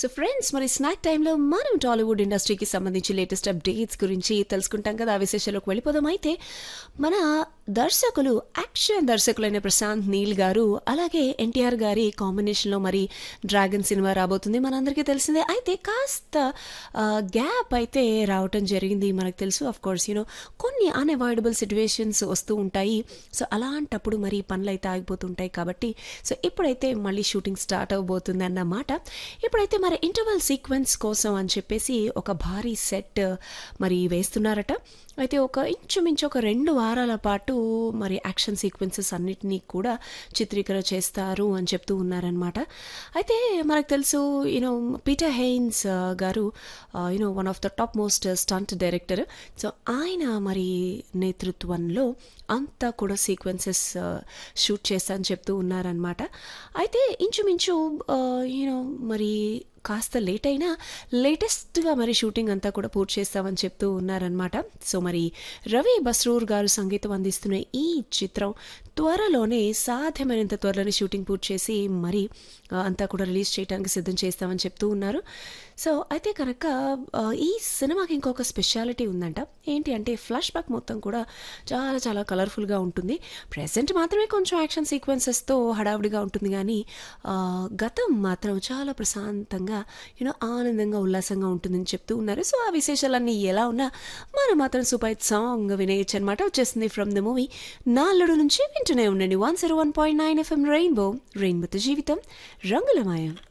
so friends మరి snack టైంలో మనం టాలీవుడ్ ఇండస్ట్రీకి సంబంధించి లేటెస్ట్ అప్డేట్స్ గురించి తెలుసుకుంటాం కదా ఆ విశేషాలకు వెళ్ళిపోదాం అయితే మన దర్శకులు యాక్షన్ దర్శకులైన ప్రశాంత్ నీల్ గారు అలాగే ఎన్టీఆర్ గారి కాంబినేషన్లో మరి డ్రాగన్ సినిమా రాబోతుంది మనందరికీ తెలిసిందే అయితే కాస్త గ్యాప్ అయితే రావటం జరిగింది మనకు తెలుసు అఫ్ కోర్స్ యూనో కొన్ని అన్అవాయిడబుల్ సిచ్యువేషన్స్ వస్తూ ఉంటాయి సో అలాంటప్పుడు మరి పనులు అయితే ఆగిపోతుంటాయి కాబట్టి సో ఇప్పుడైతే మళ్ళీ షూటింగ్ స్టార్ట్ అవబోతుంది అన్నమాట ఇప్పుడైతే మరి ఇంటర్వల్ సీక్వెన్స్ కోసం అని చెప్పేసి ఒక భారీ సెట్ మరి వేస్తున్నారట అయితే ఒక ఇంచుమించు ఒక రెండు వారాల పాటు మరి యాక్షన్ సీక్వెన్సెస్ అన్నిటినీ కూడా చిత్రీకరణ చేస్తారు అని చెప్తూ ఉన్నారనమాట అయితే మనకు తెలుసు you know Peter Haynes garu you know one of the top most stunt director so ఆయన మరి నేతృత్వంలో అంతా కూడా సీక్వెన్సెస్ షూట్ చేస్తానని చెప్తూ ఉన్నారనమాట అయితే ఇంచుమించు యూనో మరి కాస్త లేట్ అయినా లేటెస్ట్గా మరి షూటింగ్ అంతా కూడా పూర్తి చేస్తామని చెప్తూ ఉన్నారనమాట సో మరి రవి బస్రూర్ గారు సంగీతం అందిస్తున్న ఈ చిత్రం త్వరలోనే సాధ్యమైనంత త్వరలోనే షూటింగ్ పూర్తి చేసి మరి అంతా కూడా రిలీజ్ చేయడానికి సిద్ధం చేస్తామని చెప్తూ ఉన్నారు సో అయితే కనుక ఈ సినిమాకి ఇంకొక స్పెషాలిటీ ఉందంట ఏంటి అంటే ఫ్లాష్ బ్యాక్ మొత్తం కూడా చాలా చాలా కలర్ఫుల్గా ఉంటుంది ప్రజెంట్ మాత్రమే కొంచెం యాక్షన్ సీక్వెన్సెస్తో హడావుడిగా ఉంటుంది కానీ గతం మాత్రం చాలా ప్రశాంతంగా యూనో ఆనందంగా ఉల్లాసంగా ఉంటుందని చెప్తూ ఉన్నారు సో ఆ విశేషాలన్నీ ఎలా ఉన్నా మనం మాత్రం సూపర్ సాంగ్ వినేయచ్చు అనమాట వచ్చేస్తుంది ఫ్రమ్ ద మూవీ నాలుడు నుంచి వింటూనే ఉండండి one zero one point nine FM rainbow రెయిన్బోతో జీవితం రంగులమాయం